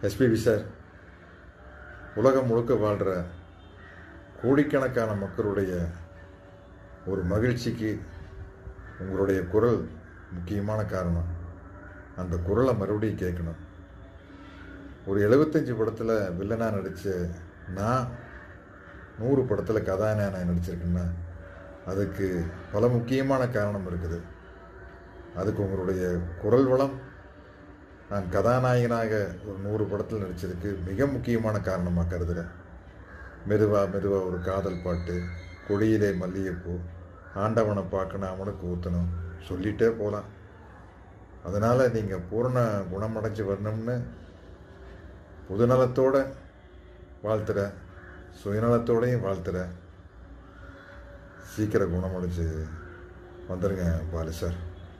SPB sir உலகம் முழுக்க வாழ்கிற கோடிக்கணக்கான மக்களுடைய ஒரு மகிழ்ச்சிக்கு உங்களுடைய குரல் முக்கியமான காரணம் அந்த குரலை மறுபடியும் கேட்கணும் ஒரு எழுபத்தஞ்சு படத்தில் வில்லனாக நடித்த நான் நூறு படத்தில் கதாநாயகனாக நடிச்சிருக்கேன்னா அதுக்கு பல முக்கியமான காரணம் இருக்குது அதுக்கு உங்களுடைய குரல் வளம் நான் கதாநாயகனாக ஒரு நூறு படத்தில் நடித்ததுக்கு மிக முக்கியமான காரணமாக கருதுகிறேன் மெதுவா மெதுவா ஒரு காதல் பாட்டு கொடியிலே மல்லிகைப்பூ ஆண்டவனை பார்க்கணும் அவனுக்கு ஊற்றணும் சொல்லிகிட்டே போகலாம் அதனால் நீங்கள் பூரண குணமடைஞ்சு வரணும்னு புதுநலத்தோட வாழ்த்துற சுயநலத்தோடையும் வாழ்த்துற சீக்கிரம் குணமடைஞ்சு வந்துடுங்க பாலு சார்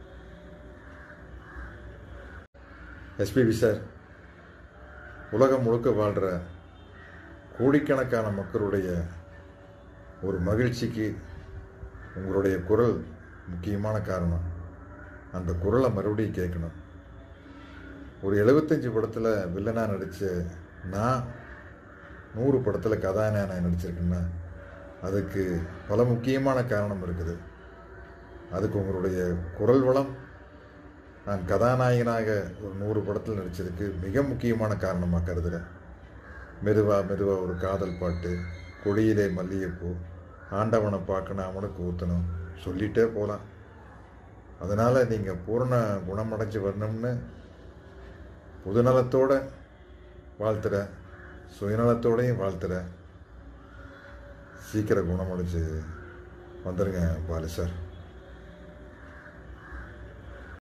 எஸ்பிபி சார் உலகம் முழுக்க வாழ்கிற கோடிக்கணக்கான மக்களுடைய ஒரு மகிழ்ச்சிக்கு உங்களுடைய குரல் முக்கியமான காரணம் அந்த குரலை மறுபடியும் கேட்கணும் ஒரு எழுபத்தஞ்சு படத்தில் வில்லனாக நடித்த நான் நூறு படத்தில் கதாநாயகனாக நடிச்சிருக்கேன்னா அதுக்கு பல முக்கியமான காரணம் இருக்குது அதுக்கு உங்களுடைய குரல் வளம் நான் கதாநாயகனாக ஒரு நூறு படத்தில் நடித்ததுக்கு மிக முக்கியமான காரணமாக கருதுகிறேன் மெதுவா மெதுவா ஒரு காதல் பாட்டு கொடியிலே மல்லிகைப்பூ ஆண்டவனை பார்க்கணும் அவனுக்கு ஊற்றணும் சொல்லிகிட்டே போகலாம் அதனால் நீங்கள் பூரண குணமடைஞ்சு வரணும்னு புதுநலத்தோட வாழ்த்துற சுயநலத்தோடையும் வாழ்த்துற சீக்கிரம் குணமடைஞ்சு வந்துடுங்க பாலு சார்